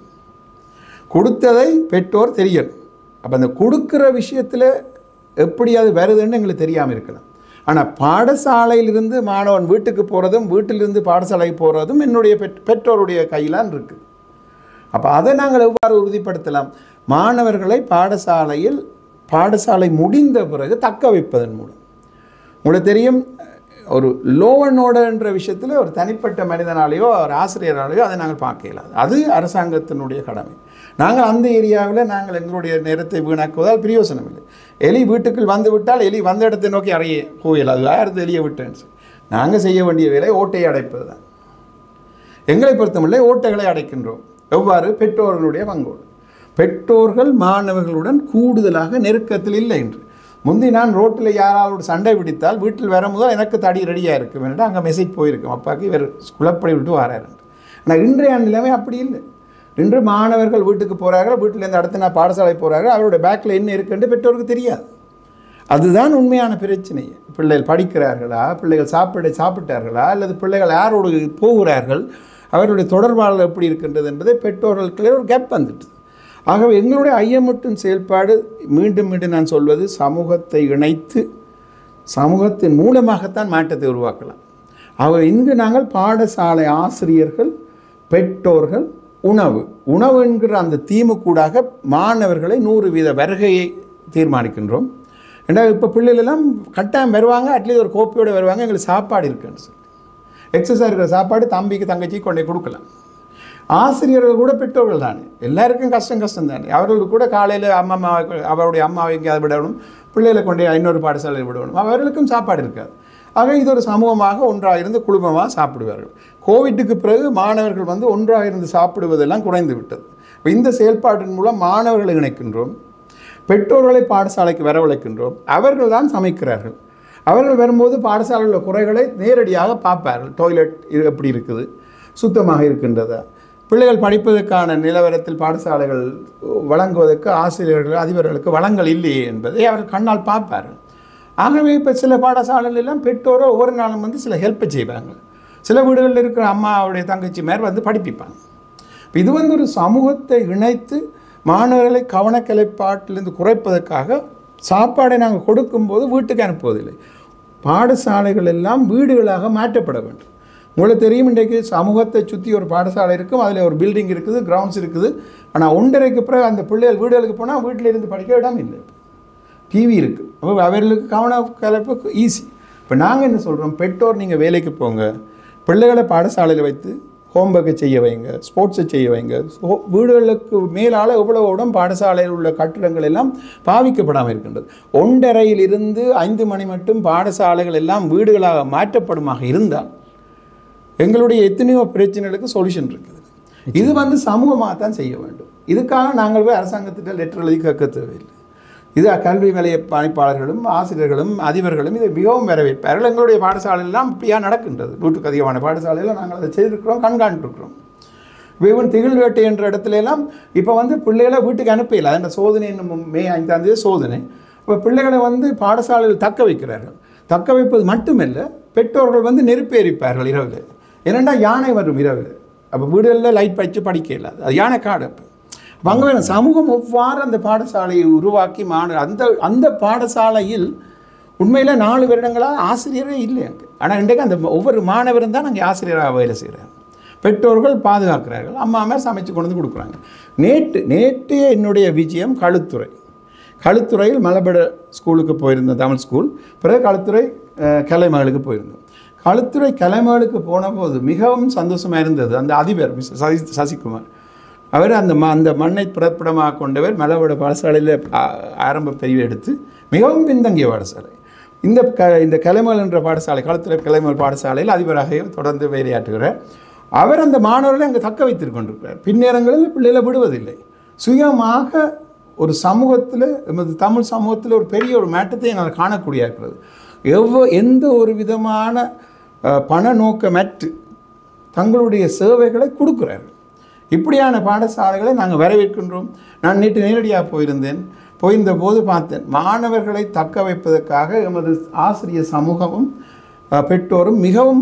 கொடுத்ததை பெற்றோர் தெரியணும் அப்போ அந்த கொடுக்குற விஷயத்தில் எப்படி அது வருதுன்னு எங்களுக்கு தெரியாமல் இருக்கலாம் ஆனால் பாடசாலையிலிருந்து மாணவன் வீட்டுக்கு போகிறதும் வீட்டிலிருந்து பாடசாலைக்கு போகிறதும் என்னுடைய பெற் பெற்றோருடைய கையிலான் இருக்குது அப்போ அதை நாங்கள் எவ்வாறு உறுதிப்படுத்தலாம் மாணவர்களை பாடசாலையில் பாடசாலை முடிந்த பிறகு தக்க வைப்பதன் மூலம் உங்களுக்கு தெரியும் ஒரு லோவனோடன்ற விஷயத்தில் ஒரு தனிப்பட்ட மனிதனாலேயோ ஒரு ஆசிரியராலேயோ அதை நாங்கள் பார்க்க இயலாது அது அரசாங்கத்தினுடைய கடமை நாங்கள் அந்த ஏரியாவில் நாங்கள் எங்களுடைய நேரத்தை வீணாக்குவதால் பிரயோசனம் இல்லை எலி வீட்டுக்குள் வந்து விட்டால் எலி வந்த இடத்தை நோக்கி அறைய போயிடலாம் அது யார் எலியை விட்டேன்னு சொல்லி நாங்கள் செய்ய வேண்டிய வேலை ஓட்டையை அடைப்பது தான் எங்களை பொறுத்தமல்ல ஓட்டைகளை அடைக்கின்றோம் எவ்வாறு பெற்றோர்களுடைய பங்கோடு பெற்றோர்கள் மாணவர்களுடன் கூடுதலாக நெருக்கத்தில் இல்லை என்று முந்தி நான் ரோட்டில் யாராவது சண்டை பிடித்தால் வீட்டில் வரும்போது எனக்கு தடி ரெடியாக இருக்கும் என்னடா அங்கே மெசேஜ் போயிருக்கும் அப்பாவுக்கு இவர் குழப்படி விட்டு வராரு ஆனால் இன்றைய நிலைமை அப்படி இல்லை இன்று மாணவர்கள் வீட்டுக்கு போகிறார்கள் வீட்டிலேருந்து அடுத்து நான் பாடசாலை போகிறார்கள் அவருடைய பேக்கில் என்ன இருக்குன்னு பெற்றோருக்கு தெரியாது அதுதான் உண்மையான பிரச்சனை பிள்ளைகள் படிக்கிறார்களா பிள்ளைகள் சாப்பிட சாப்பிட்டார்களா அல்லது பிள்ளைகள் யாரோடு போகிறார்கள் அவருடைய தொடர்பாளர் எப்படி இருக்கின்றது என்பதை பெற்றோர்களுக்குள்ளே ஒரு கேப் வந்துட்டு ஆகவே எங்களுடைய ஐயமட்டின் செயல்பாடு மீண்டும் மீண்டும் நான் சொல்வது சமூகத்தை இணைத்து சமூகத்தின் மூலமாகத்தான் மாற்றத்தை உருவாக்கலாம் ஆகவே இங்கு நாங்கள் பாடசாலை ஆசிரியர்கள் பெற்றோர்கள் உணவு உணவு என்கிற அந்த தீமுக்கூடாக மாணவர்களை நூறு வீத வருகையை தீர்மானிக்கின்றோம் ஏன்னா இப்போ பிள்ளைகள் எல்லாம் கட்டாயம் வருவாங்க அட்லீஸ்ட் ஒரு கோப்பையோடு வருவாங்க எங்களுக்கு சாப்பாடு இருக்குன்னு சொல்லி எக்ஸசைஸ் இருக்கிற சாப்பாடு தம்பிக்கு தங்கச்சி கொண்டே கொடுக்கலாம் ஆசிரியர்கள் கூட பெற்றோர்கள் தானே எல்லாருக்கும் கஷ்டம் கஷ்டம் தானே அவர்களுக்கு கூட காலையில் அம்மா அம்மா அவருடைய அம்மாவை எங்கேயாவது விடணும் பிள்ளைகளை கொண்டே இன்னொரு பாடசாலையில் விடணும் அவர்களுக்கும் சாப்பாடு இருக்காது ஆக இது ஒரு சமூகமாக ஒன்றாக இருந்து குடும்பமாக சாப்பிடுவார்கள் கோவிட்டுக்கு பிறகு மாணவர்கள் வந்து ஒன்றாக இருந்து சாப்பிடுவதெல்லாம் குறைந்து விட்டது இப்ப இந்த செயல்பாட்டின் மூலம் மாணவர்களை இணைக்கின்றோம் பெற்றோர்களை பாடசாலைக்கு வரவழைக்கின்றோம் அவர்கள் தான் சமைக்கிறார்கள் அவர்கள் வரும்போது பாடசாலையில் உள்ள குறைகளை நேரடியாக பார்ப்பார்கள் டாய்லெட் இது எப்படி இருக்குது சுத்தமாக இருக்கின்றதா பிள்ளைகள் படிப்பதற்கான நிலவரத்தில் பாடசாலைகள் வழங்குவதற்கு ஆசிரியர்கள் அதிபர்களுக்கு வளங்கள் இல்லையே என்பதை அவர்கள் கண்ணால் பார்ப்பார்கள் ஆகவே இப்போ சில பாடசாலைகள் எல்லாம் பெற்றோரோ ஒவ்வொரு நாளும் வந்து சில ஹெல்ப்பை செய்வாங்க சில வீடுகளில் இருக்கிற அம்மாவுடைய தங்கச்சி மேர் வந்து படிப்பிப்பாங்க இப்ப இது வந்து ஒரு சமூகத்தை இணைத்து மாணவர்களை கவனக்கலைப்பாட்டிலிருந்து குறைப்பதற்காக சாப்பாடை நாங்கள் கொடுக்கும்போது வீட்டுக்கு அனுப்புவதில்லை பாடசாலைகள் எல்லாம் வீடுகளாக மாற்றப்பட வேண்டும் உங்களுக்கு தெரியும் இன்றைக்கு சமூகத்தை சுற்றி ஒரு பாடசாலை இருக்கும் அதில் ஒரு பில்டிங் இருக்குது கிரவுண்ட்ஸ் இருக்குது ஆனால் ஒன்றரைக்கு பிறகு அந்த பிள்ளைகள் வீடுகளுக்கு போனால் வீட்டில் இருந்து படிக்க இடம் இல்லை டிவி இருக்குது அப்போ அவர்களுக்கு கவன கலப்பு ஈஸி இப்போ நாங்கள் என்ன சொல்கிறோம் பெற்றோர் நீங்கள் வேலைக்கு போங்க பிள்ளைகளை பாடசாலையில் வைத்து ஹோம்ஒர்க்கை செய்ய வைங்க ஸ்போர்ட்ஸை செய்ய வைங்க ஸோ வீடுகளுக்கு மேலால் எவ்வளவு இடம் பாடசாலையில் உள்ள கட்டிடங்கள் எல்லாம் பாவிக்கப்படாமல் இருக்கின்றது ஒன்றரையிலிருந்து ஐந்து மணி மட்டும் பாடசாலைகள் எல்லாம் வீடுகளாக மாற்றப்படுமாக இருந்தால் எங்களுடைய எத்தனையோ பிரச்சனைகளுக்கு சொல்யூஷன் இருக்குது இது வந்து சமூகமாக தான் செய்ய வேண்டும் இதுக்காக நாங்கள் போய் அரசாங்கத்திட்ட லெட்டர் எழுதி கேட்க தேவையில்லை இது கல்வி நிலைய பணிப்பாளர்களும் ஆசிரியர்களும் அதிபர்களும் இதை மிகவும் வரவேற்பார்கள் எங்களுடைய பாடசாலையெல்லாம் இப்படியா நடக்கின்றது நூற்றுக்கு அதிகமான பாடசாலையில் நாங்கள் அதை செய்திருக்கிறோம் கண்காணிட்டிருக்கிறோம் இவன் திகழ்வேட்டை என்ற இடத்துல எல்லாம் இப்போ வந்து பிள்ளைகளை வீட்டுக்கு அனுப்பல அந்த சோதனை என்னும் மே ஐந்தாம் தேதி சோதனை இப்போ பிள்ளைகளை வந்து பாடசாலையில் தக்க வைக்கிறார்கள் தக்க வைப்பது மட்டுமல்ல பெற்றோர்கள் வந்து நெருப்பு எரிப்பார்கள் இரவில் ஏனெண்டா யானை வரும் இரவில் அப்போ வீடுகளில் லைட் வச்சு படிக்க இல்லாது அது யானை காடு அப்போ அப்ப அங்கே வேணும் சமூகம் எவ்வாறு அந்த பாடசாலையை உருவாக்கி மாணவர் அந்த அந்த பாடசாலையில் உண்மையில் நாலு வருடங்களாக ஆசிரியரே இல்லை அங்கே ஆனால் இன்றைக்கு அந்த ஒவ்வொரு மாணவரும் தான் அங்கே ஆசிரியராக வேலை செய்கிறாங்க பெற்றோர்கள் பாதுகாக்கிறார்கள் அம்மா அம்மா சமைச்சு கொண்டு வந்து கொடுக்குறாங்க நேற்று நேற்றைய என்னுடைய விஜயம் களுத்துறை களுத்துறையில் மலபட ஸ்கூலுக்கு போயிருந்தேன் தமிழ் ஸ்கூல் பிறகு களுத்துறை அஹ், கலைமகளுக்கு போயிருந்தோம் களுத்துறை கலைமகளுக்கு போன போது மிகவும் சந்தோஷமாக இருந்தது அந்த அதிபர் மிஸ் சசி சசிகுமார் அவர் அந்த ம அந்த மண்ணை பிறப்பிடமாக கொண்டவர் மலபட பாடசாலையில் ஆ- ஆரம்ப பிரிவு எடுத்து மிகவும் பின்தங்கிய பாடசாலை இந்த க இந்த கலைமல் என்ற பாடசாலை களத்துறை கலைமல் பாடசாலையில் அதிபராக தொடர்ந்து வேலையாற்றுகிறார் அவர் அந்த மாணவர்களை அங்கே தக்க வைத்துக் கொண்டிருக்கிறார் பின்னேரங்களில் பிள்ளைகளை விடுவதில்லை சுயமாக ஒரு சமூகத்தில் எமது தமிழ் சமூகத்தில் ஒரு பெரிய ஒரு மாற்றத்தை என்னால் காணக்கூடிய இருக்கிறது எவ்வளோ எந்த ஒரு விதமான அஹ், பண நோக்கமற்று தங்களுடைய சேவைகளை கொடுக்குறார்கள் இப்படியான பாடசாலைகளை நாங்கள் வரவேற்கின்றோம் நான் நேற்று நேரடியாக போயிருந்தேன் போயிருந்த போது பார்த்தேன் மாணவர்களை தக்க வைப்பதற்காக எமது ஆசிரியர் சமூகமும் அஹ், பெற்றோரும் மிகவும்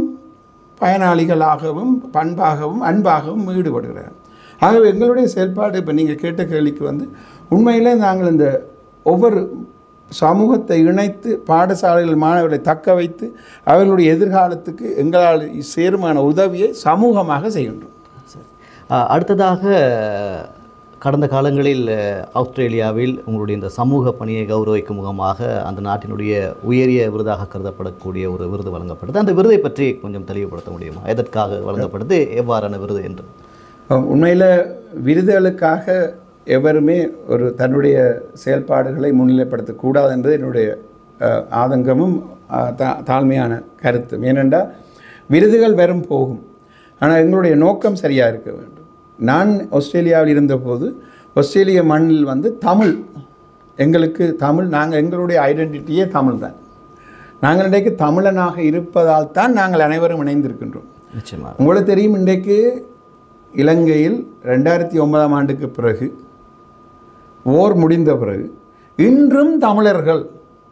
பயனாளிகளாகவும் பண்பாகவும் அன்பாகவும் ஈடுபடுகிறார் ஆகவே எங்களுடைய செயல்பாடு இப்போ நீங்கள் கேட்ட கேள்விக்கு வந்து உண்மையிலே நாங்கள் இந்த ஒவ்வொரு சமூகத்தை இணைத்து பாடசாலையில் மாணவர்களை தக்க வைத்து அவர்களுடைய எதிர்காலத்துக்கு எங்களால் சேருமான உதவியை சமூகமாக செய்கின்றோம் சரி அஹ், அடுத்ததாக கடந்த காலங்களில் அஹ், ஆஸ்திரேலியாவில் உங்களுடைய இந்த சமூக பணியை கௌரவிக்கும் முகமாக அந்த நாட்டினுடைய உயரிய விருதாக கருதப்படக்கூடிய ஒரு விருது வழங்கப்படுது அந்த விருதை பற்றி கொஞ்சம் தெளிவுபடுத்த முடியுமா எதற்காக வழங்கப்படுது எவ்வாறான விருது என்று உண்மையில் விருதுகளுக்காக எவருமே ஒரு தன்னுடைய செயல்பாடுகளை முன்னிலைப்படுத்தக்கூடாது என்பது என்னுடைய அஹ், ஆதங்கமும் அஹ், தா தாழ்மையான கருத்தும் ஏனென்றால் விருதுகள் வரும் போகும் ஆனால் எங்களுடைய நோக்கம் சரியாக இருக்க வேண்டும் நான் ஆஸ்திரேலியாவில் இருந்தபோது ஆஸ்திரேலிய மண்ணில் வந்து தமிழ் எங்களுக்கு தமிழ் நாங்கள் எங்களுடைய ஐடென்டிட்டியே தமிழ் தான் நாங்கள் இன்றைக்கு தமிழனாக இருப்பதால் தான் நாங்கள் அனைவரும் இணைந்திருக்கின்றோம் நிச்சயமாக உங்களுக்கு தெரியும் இன்றைக்கு இலங்கையில் ரெண்டாயிரத்தி ஒன்பதாம் ஆண்டுக்கு பிறகு ஓர் முடிந்த பிறகு இன்றும் தமிழர்கள்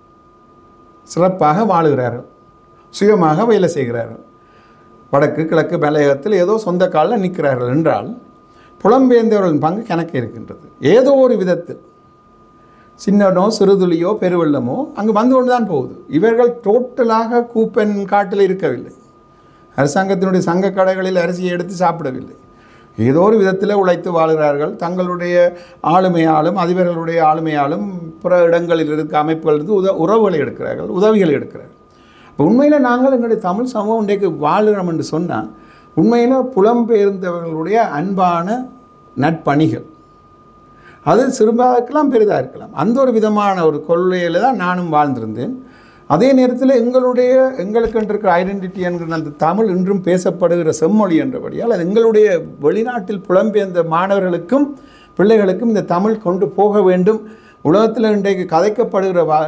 சிறப்பாக வாழுகிறார்கள் சுயமாக வேலை செய்கிறார்கள் வடக்கு கிழக்கு மலையகத்தில் ஏதோ சொந்த காலில் நிற்கிறார்கள் என்றால் புலம்பெயர்ந்தவர்களின் பங்கு கணக்கு இருக்கின்றது ஏதோ ஒரு விதத்தில் சின்னனோ சிறுதுளியோ பெருவெள்ளமோ அங்கு வந்து கொண்டு தான் போகுது இவர்கள் டோட்டலாக கூப்பன் காட்டில் இருக்கவில்லை அரசாங்கத்தினுடைய சங்க கடைகளில் அரிசியை எடுத்து சாப்பிடவில்லை ஏதோ ஒரு விதத்தில் உழைத்து வாழ்கிறார்கள் தங்களுடைய ஆளுமையாலும் அதிபர்களுடைய ஆளுமையாலும் பிற இடங்களில் இருக்க அமைப்புகளிலிருந்து உத உறவுகளை எடுக்கிறார்கள் உதவிகளை எடுக்கிறார்கள் இப்போ உண்மையில் நாங்கள் எங்களுடைய தமிழ் சமூகம் இன்றைக்கு வாழுகிறோம் என்று சொன்னால் உண்மையில் புலம்பெயர்ந்தவர்களுடைய அன்பான நட்பணிகள் அது சிறுபாக இருக்கலாம் பெரிதாக இருக்கலாம் அந்த ஒரு விதமான ஒரு கொள்கையில் தான் நானும் வாழ்ந்திருந்தேன் அதே நேரத்தில் எங்களுடைய எங்களுக்கு இருக்கிற ஐடென்டிட்டி என்கிற அந்த தமிழ் இன்றும் பேசப்படுகிற செம்மொழி என்றபடியால் அது எங்களுடைய வெளிநாட்டில் புலம்பெயர்ந்த மாணவர்களுக்கும் பிள்ளைகளுக்கும் இந்த தமிழ் கொண்டு போக வேண்டும் உலகத்தில் இன்றைக்கு கதைக்கப்படுகிற வா-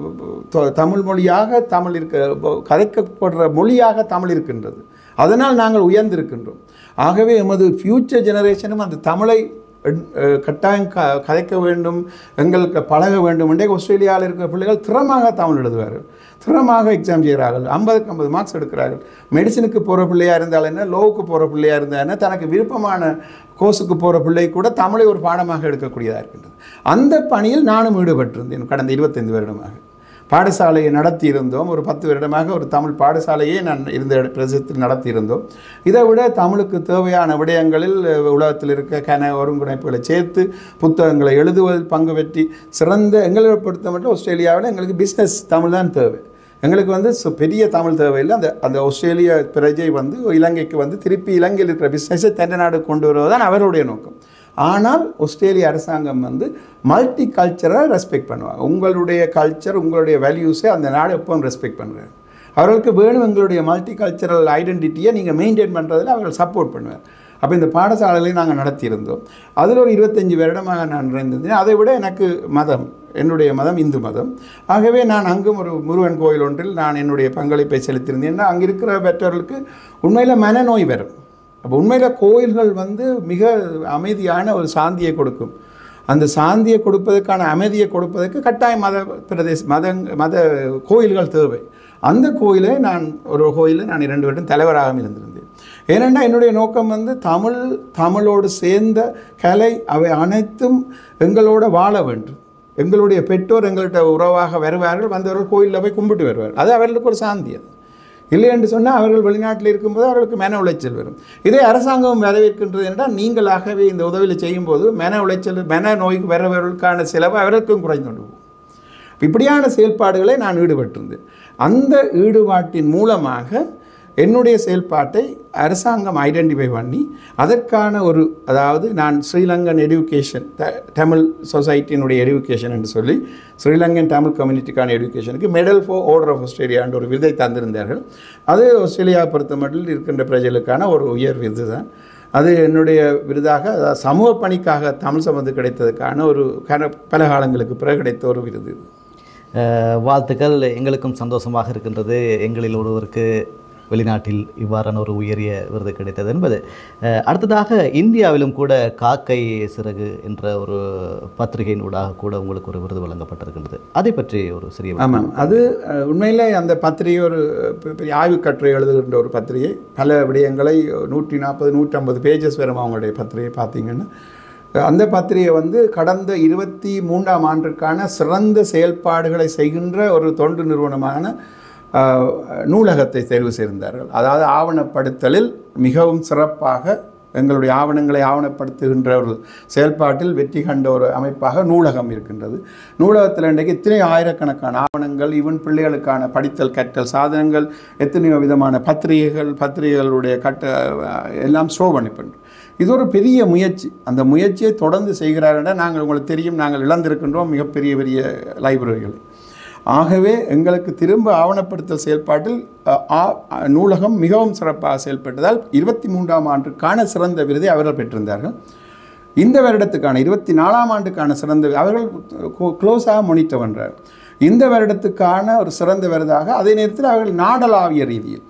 தொ- தமிழ் மொழியாக தமிழ் இருக்க கதைக்கப்படுற மொழியாக தமிழ் இருக்கின்றது அதனால் நாங்கள் உயர்ந்திருக்கின்றோம் ஆகவே எமது ஃப்யூச்சர் ஜெனரேஷனும் அந்த தமிழை எண்- அஹ் கட்டாயம் க கதைக்க வேண்டும் எங்களுக்கு பழக வேண்டும் என்றே ஆஸ்திரேலியாவில் இருக்கிற பிள்ளைகள் திறமாக தமிழ் எழுதுவார்கள் திறமாக எக்ஸாம் செய்கிறார்கள் ஐம்பதுக்கு ஐம்பது மார்க்ஸ் எடுக்கிறார்கள் மெடிசனுக்கு போகிற பிள்ளையாக இருந்தால் என்ன லோவுக்கு போகிற பிள்ளையாக இருந்தால் என்ன தனக்கு விருப்பமான கோர்ஸுக்கு போகிற பிள்ளை கூட தமிழை ஒரு பாடமாக எடுக்கக்கூடியதாக இருக்கின்றது அந்த பணியில் நானும் ஈடுபட்டிருந்தேன் கடந்த இருபத்தைந்து வருடமாக பாடசாலையை நடத்தி இருந்தோம் ஒரு பத்து வருடமாக ஒரு தமிழ் பாடசாலையே நான் இருந்த இட- பிரதேசத்தில் நடத்தி இருந்தோம் இதை விட தமிழுக்கு தேவையான விடயங்களில் அஹ், உலகத்தில் இருக்க கன ஒருங்கிணைப்புகளை சேர்த்து புத்தகங்களை எழுதுவதில் பங்கு பெற்றி சிறந்த எங்களை பொறுத்த மட்டும் ஆஸ்திரேலியாவில் எங்களுக்கு பிஸ்னஸ் தமிழ் தான் தேவை எங்களுக்கு வந்து சு- பெரிய தமிழ் தேவையில்லை அந்த அந்த ஆஸ்திரேலிய பிரஜை வந்து இலங்கைக்கு வந்து திருப்பி இலங்கையில் இருக்கிற பிஸ்னஸை தென்னை நாடு கொண்டு வருவதுதான் அவருடைய நோக்கம் ஆனால் ஆஸ்திரேலிய அரசாங்கம் வந்து மல்டி கல்ச்சரை ரெஸ்பெக்ட் பண்ணுவாங்க உங்களுடைய கல்ச்சர் உங்களுடைய வேல்யூஸை அந்த நாடு எப்பவும் ரெஸ்பெக்ட் பண்ணுறாங்க அவர்களுக்கு வேணும் எங்களுடைய மல்டி கல்ச்சரல் ஐடென்டிட்டியை நீங்கள் மெயின்டைன் பண்ணுறதுல அவர்கள் சப்போர்ட் பண்ணுவார் அப்போ இந்த பாடசாலையிலையும் நாங்கள் நடத்தியிருந்தோம் அதில் ஒரு இருபத்தஞ்சி வருடமாக நான் இருந்திருந்தேன் அதை விட எனக்கு மதம் என்னுடைய மதம் இந்து மதம் ஆகவே நான் அங்கும் ஒரு முருகன் கோயில் ஒன்றில் நான் என்னுடைய பங்களிப்பை செலுத்தியிருந்தேன் ஏன்னா அங்கே இருக்கிற பெற்றோர்களுக்கு உண்மையில் மனநோய் வரும் அப்போ உண்மையில் கோயில்கள் வந்து மிக அமைதியான ஒரு சாந்தியை கொடுக்கும் அந்த சாந்தியை கொடுப்பதற்கான அமைதியை கொடுப்பதற்கு கட்டாய மத பிரதேச மத மத கோயில்கள் தேவை அந்த கோயிலை நான் ஒரு கோயிலில் நான் இரண்டு வருடம் தலைவராக இருந்திருந்தேன் ஏனென்னா என்னுடைய நோக்கம் வந்து தமிழ் தமிழோடு சேர்ந்த கலை அவை அனைத்தும் எங்களோட வாழ வேண்டும் எங்களுடைய பெற்றோர் எங்கள்கிட்ட உறவாக வருவார்கள் வந்தவர்கள் கோயிலில் போய் கும்பிட்டு வருவார்கள் அது அவர்களுக்கு ஒரு சாந்தி அது இல்லை என்று சொன்னால் அவர்கள் வெளிநாட்டில் இருக்கும்போது அவர்களுக்கு மன உளைச்சல் வரும் இதை அரசாங்கம் வரவேற்கின்றது என்றால் நீங்களாகவே இந்த உதவியில் செய்யும்போது மன உளைச்சல் மன நோய்க்கு வரவர்களுக்கான செலவு அவர்களுக்கும் குறைந்து கொண்டு போகும் இப்படியான செயல்பாடுகளை நான் ஈடுபட்டிருந்தேன் அந்த ஈடுபாட்டின் மூலமாக என்னுடைய செயல்பாட்டை அரசாங்கம் ஐடென்டிஃபை பண்ணி அதற்கான ஒரு அதாவது நான் ஸ்ரீலங்கன் எடுகேஷன் தமிழ் சொசைட்டியினுடைய எடுகேஷன் என்று சொல்லி ஸ்ரீலங்கன் தமிழ் கம்யூனிட்டிக்கான எடுகேஷனுக்கு medal for order of Australia என்ற ஒரு விருதை தந்திருந்தார்கள் அது ஆஸ்திரேலியா பொறுத்த மட்டும் இருக்கின்ற பிரஜைகளுக்கான ஒரு உயர் விருது தான் அது என்னுடைய விருதாக அதாவது சமூக பணிக்காக தமிழ் சம்பந்து கிடைத்ததுக்கான ஒரு கன பல காலங்களுக்கு பிறகு கிடைத்த ஒரு விருது இது அஹ், வாழ்த்துக்கள் எங்களுக்கும் சந்தோஷமாக இருக்கின்றது எங்களில் ஒருவருக்கு வெளிநாட்டில் இவ்வாறான ஒரு உயரிய விருது கிடைத்தது என்பது அஹ், அடுத்ததாக இந்தியாவிலும் கூட காக்கை சிறகு என்ற ஒரு பத்திரிகையின் ஊடாக கூட உங்களுக்கு ஒரு விருது வழங்கப்பட்டிருக்கின்றது அதை பற்றி ஒரு சிறிய ஆமாம் அது அஹ், உண்மையிலே அந்த பத்திரிகை ஒரு பெ- பெரிய ஆய்வு கட்டுரை எழுதுகின்ற ஒரு பத்திரிகை பல விடயங்களை நூற்றி நாற்பது நூற்றம்பது பேஜஸ் வரும் அவங்களுடைய பத்திரிகை பார்த்தீங்கன்னா அஹ், அந்த பத்திரிகை வந்து கடந்த இருபத்தி மூன்றாம் ஆண்டிற்கான சிறந்த செயல்பாடுகளை செய்கின்ற ஒரு தொண்டு நிறுவனமான அஹ், நூலகத்தை தேர்வு செய்திருந்தார்கள் அதாவது ஆவணப்படுத்தலில் மிகவும் சிறப்பாக எங்களுடைய ஆவணங்களை ஆவணப்படுத்துகின்ற ஒரு செயல்பாட்டில் வெற்றி கண்ட ஒரு அமைப்பாக நூலகம் இருக்கின்றது நூலகத்தில் இன்றைக்கு இத்தனை ஆயிரக்கணக்கான ஆவணங்கள் ஈவன் பிள்ளைகளுக்கான படித்தல் கற்றல் சாதனங்கள் எத்தனையோ விதமான பத்திரிகைகள் பத்திரிகைகளுடைய கட்ட எல்லாம் ஸ்டோர் பண்ணி பண்ணுறோம் இது ஒரு பெரிய முயற்சி அந்த முயற்சியை தொடர்ந்து செய்கிறார்கள் நாங்கள் உங்களுக்கு தெரியும் நாங்கள் இழந்திருக்கின்றோம் மிகப்பெரிய பெரிய லைப்ரரிகளை ஆகவே எங்களுக்கு திரும்ப ஆவணப்படுத்தல் செயல்பாட்டில் அ, ஆ, அ, நூலகம் மிகவும் சிறப்பாக செயல்பட்டதால் இருபத்தி மூன்றாம் ஆண்டுக்கான சிறந்த விருதை அவர்கள் பெற்றிருந்தார்கள் இந்த வருடத்துக்கான இருபத்தி நாலாம் ஆண்டுக்கான சிறந்த வி- அவர்கள் க்ளோஸாக மொனிட்டர் பண்ணுறார் இந்த வருடத்துக்கான ஒரு சிறந்த விருதாக அதே நேரத்தில் அவர்கள் நாடளாவிய ரீதியில்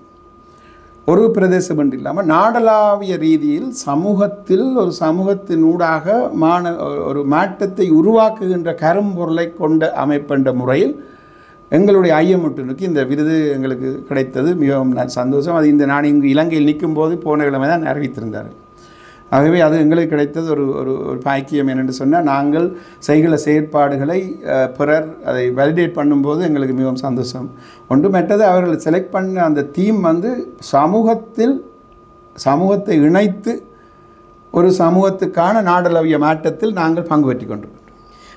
ஒரு பிரதேசம் என்று இல்லாமல் நாடளாவிய ரீதியில் சமூகத்தில் ஒரு சமூகத்தின் ஊடாக மான ஒரு மாற்றத்தை உருவாக்குகின்ற கரும்பொருளை கொண்ட அமைப்பென்ற முறையில் எங்களுடைய ஐயமுட்டனுக்கு இந்த விருது எங்களுக்கு கிடைத்தது மிகவும் ந- சந்தோஷம் அது இந்த நான் இங்கு இலங்கையில் நிற்கும் போது போன கிழமை தான் அறிவித்திருந்தார் ஆகவே அது எங்களுக்கு கிடைத்தது ஒரு ஒரு ஒரு பாக்கியம் என்னென்று சொன்னால் நாங்கள் செய்கிற செயற்பாடுகளை அஹ், பிறர் அதை வேலிடேட் பண்ணும்போது எங்களுக்கு மிகவும் சந்தோஷம் ஒன்று மற்றது அவர்கள் செலக்ட் பண்ண அந்த தீம் வந்து சமூகத்தில் சமூகத்தை இணைத்து ஒரு சமூகத்துக்கான நாடளவிய மாற்றத்தில் நாங்கள் பங்கு பெற்றி கொண்டிருக்கிறோம்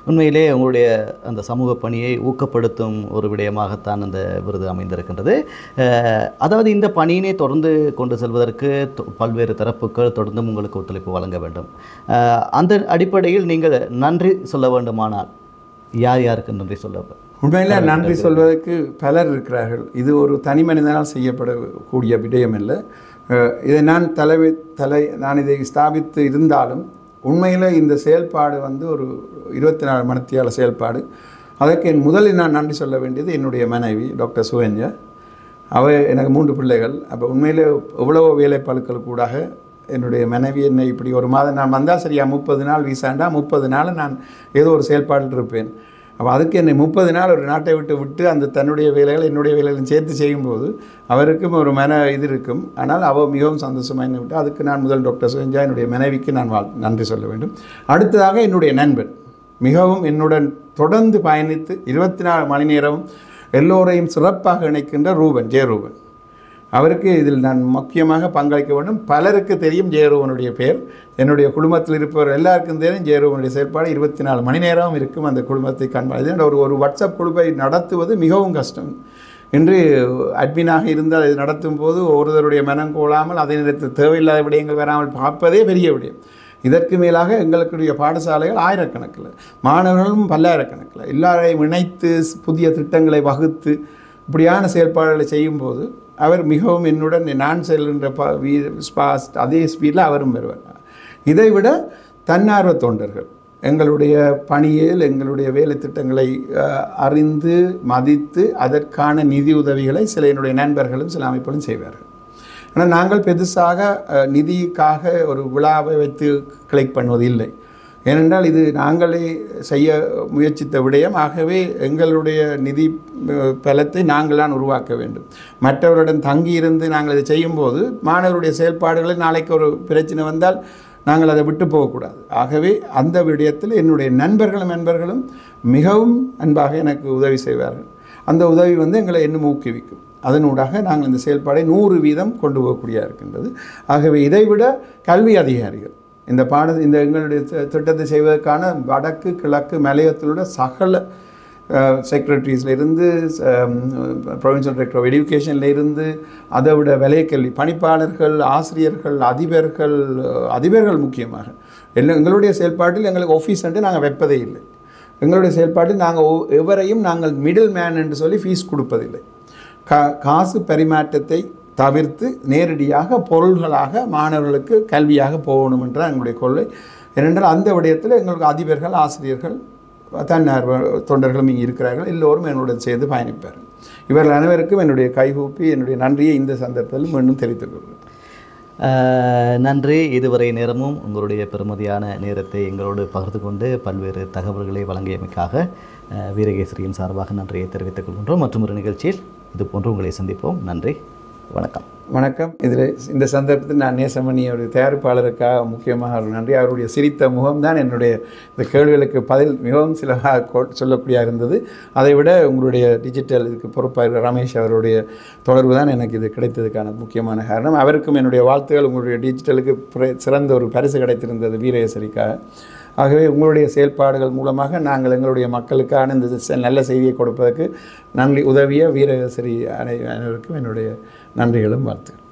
உண்மையிலே உங்களுடைய அந்த சமூக பணியை ஊக்கப்படுத்தும் ஒரு விடயமாகத்தான் அந்த விருது அமைந்திருக்கின்றது அஹ், அதாவது இந்த பணியினை தொடர்ந்து கொண்டு செல்வதற்கு தொ- பல்வேறு தரப்புகள் தொடர்ந்தும் உங்களுக்கு ஒத்துழைப்பு வழங்க வேண்டும் அஹ், அந்த அடிப்படையில் நீங்கள் நன்றி சொல்ல வேண்டுமானால் யார் யாருக்கு நன்றி சொல்ல உண்மையில் நன்றி சொல்வதற்கு பலர் இருக்கிறார்கள் இது ஒரு தனி மனிதனால் செய்யப்படக்கூடிய விடயம் இல்லை அஹ் இதை நான் தலைமை தலை நான் இதை ஸ்தாபித்து இருந்தாலும் உண்மையில் இந்த செயல்பாடு வந்து ஒரு இருபத்தி நாலு மணித்தியால செயல்பாடு அதற்கு என் முதலில் நான் நன்றி சொல்ல வேண்டியது என்னுடைய மனைவி டாக்டர் சுகன்யா அவ எனக்கு மூன்று பிள்ளைகள் அப்போ உண்மையிலே எவ்வளவோ வேலைப்பழுக்கள் கூடாக என்னுடைய மனைவி என்னை இப்படி ஒரு மாதம் நான் வந்தால் சரியா முப்பது நாள் வீசாண்டா முப்பது நாள் நான் ஏதோ ஒரு செயல்பாடில் இருப்பேன் அப்போ அதுக்கு என்னை முப்பது நாள் ஒரு நாட்டை விட்டு விட்டு அந்த தன்னுடைய வேலைகளை என்னுடைய வேலைகளும் சேர்த்து செய்யும்போது அவருக்கும் ஒரு மன இது இருக்கும் ஆனால் அவள் மிகவும் சந்தோஷமாக என்னை விட்டு அதுக்கு நான் முதல் டாக்டர் சுகஞ்சா என்னுடைய மனைவிக்கு நான் வாழ் நன்றி சொல்ல வேண்டும் அடுத்ததாக என்னுடைய நண்பன் மிகவும் என்னுடன் தொடர்ந்து பயணித்து இருபத்தி நாலு மணி நேரமும் எல்லோரையும் சிறப்பாக இணைக்கின்ற ரூபன் ஜெயரூபன் அவருக்கு இதில் நான் முக்கியமாக பங்களிக்க வேண்டும் பலருக்கு தெரியும் ஜெயரூபனுடைய பெயர் என்னுடைய குடும்பத்தில் இருப்பவர் எல்லாருக்கும் தெரியும் ஜெயரூபனுடைய செயல்பாடு இருபத்தி நாலு மணி நேரம் இருக்கும் அந்த குடும்பத்தை காண்பார் இது ஒரு ஒரு வாட்ஸ்அப் குழுவை நடத்துவது மிகவும் கஷ்டம் இன்று அட்மினாக இருந்து அதை நடத்தும் போது ஒருவருடைய மனம் கோலாமல் அதே நேரத்தில் தேவையில்லாத விடயங்கள் வராமல் பார்ப்பதே பெரிய விடயம் இதற்கு மேலாக எங்களுடைய பாடசாலைகள் ஆயிரக்கணக்கில் மாணவர்களும் பல்லாயிரக்கணக்கில் எல்லாரையும் இணைத்து புதிய திட்டங்களை வகுத்து இப்படியான செயல்பாடுகளை செய்யும்போது அவர் மிகவும் என்னுடன் நான் செல்கின்ற ப வீ ஸ்பாஸ்ட் அதே ஸ்பீடில் அவரும் வருவார் இதை விட தன்னார்வ தொண்டர்கள் எங்களுடைய பணியில் எங்களுடைய வேலை திட்டங்களை அஹ், அறிந்து மதித்து அதற்கான நிதி உதவிகளை சில என்னுடைய நண்பர்களும் சில அமைப்புகளும் செய்வார்கள் ஆனால் நாங்கள் பெருசாக அஹ், நிதிக்காக ஒரு விழாவை வைத்து கிளிக் பண்ணுவது இல்லை ஏனென்றால் இது நாங்களே செய்ய முயற்சித்த விடயம் ஆகவே எங்களுடைய நிதி அஹ், பலத்தை நாங்கள் தான் உருவாக்க வேண்டும் மற்றவருடன் தங்கியிருந்து நாங்கள் இதை செய்யும்போது மாணவருடைய செயல்பாடுகளில் நாளைக்கு ஒரு பிரச்சனை வந்தால் நாங்கள் அதை விட்டு போகக்கூடாது ஆகவே அந்த விடயத்தில் என்னுடைய நண்பர்களும் நண்பர்களும் மிகவும் அன்பாக எனக்கு உதவி செய்வார்கள் அந்த உதவி வந்து எங்களை இன்னும் ஊக்குவிக்கும் அதனூடாக நாங்கள் இந்த செயல்பாடை நூறு வீதம் கொண்டு போகக்கூடியதாக இருக்கின்றது ஆகவே இதைவிட கல்வி அதிகாரிகள் இந்த பாட இந்த எங்களுடைய தி- திட்டத்தை செய்வதற்கான வடக்கு கிழக்கு மலையத்திலுள்ள சகல செக்ரட்டரிஸில் இருந்து ப்ரொவின்சியல் டைரக்டர் ஆஃப் எடுகேஷனில் இருந்து அதை விட விலைக்கல்வி பணிப்பாளர்கள் ஆசிரியர்கள் அதிபர்கள் அஹ், அதிபர்கள் முக்கியமாக எல்லா எங்களுடைய செயல்பாட்டில் எங்களுக்கு ஆஃபீஸ் என்று நாங்கள் வைப்பதே இல்லை எங்களுடைய செயல்பாட்டில் நாங்கள் ஒ- எவரையும் நாங்கள் மிடில் மேன் என்று சொல்லி ஃபீஸ் கொடுப்பதில்லை கா காசு பரிமாற்றத்தை தவிர்த்து நேரடியாக பொருள்களாக மாணவர்களுக்கு கல்வியாக போகணும் என்ற எங்களுடைய கொள்கை ஏனென்றால் அந்த விடயத்தில் எங்களுக்கு அதிபர்கள் ஆசிரியர்கள் தன்னார்வ தொண்டர்களும் இங்கே இருக்கிறார்கள் எல்லோரும் என்னுடன் சேர்ந்து பயணிப்பார்கள் இவர்கள் அனைவருக்கும் என்னுடைய கைகூப்பி என்னுடைய நன்றியை இந்த சந்தர்ப்பத்தில் மீண்டும் தெரிவித்துக் கொள்கிறேன் அஹ், நன்றி இதுவரை நேரமும் உங்களுடைய பெருமதியான நேரத்தை எங்களோடு பகிர்ந்து கொண்டு பல்வேறு தகவல்களை வழங்கியமைக்காக அஹ், வீரகேசரியின் சார்பாக நன்றியை தெரிவித்துக் கொள்கின்றோம் மற்றும் ஒரு நிகழ்ச்சியில் இது போன்று உங்களை சந்திப்போம் நன்றி வணக்கம் வணக்கம் இதில் இந்த சந்தர்ப்பத்தில் நான் நேசமணி ஒரு தயாரிப்பாளருக்காக முக்கியமாக ஒரு நன்றி அவருடைய சிரித்த முகம்தான் என்னுடைய இந்த கேள்விகளுக்கு பதில் மிகவும் சிலவாக கொ- சொல்லக்கூடியதாக இருந்தது அதை விட உங்களுடைய டிஜிட்டல் இதுக்கு பொறுப்பாக இருக்கிற ரமேஷ் அவருடைய தொடர்பு தான் எனக்கு இது கிடைத்ததுக்கான முக்கியமான காரணம் அவருக்கும் என்னுடைய வாழ்த்துக்கள் உங்களுடைய டிஜிட்டலுக்கு பிற- சிறந்த ஒரு பரிசு கிடைத்திருந்தது வீரேசரிக்காக ஆகவே உங்களுடைய செயல்பாடுகள் மூலமாக நாங்கள் எங்களுடைய மக்களுக்கான இந்த செ- நல்ல செய்தியை கொடுப்பதற்கு நன்றி உதவிய வீரகேசரி அனை அனைவருக்கும் என்னுடைய நன்றிகளும் வாழ்த்துக்கள்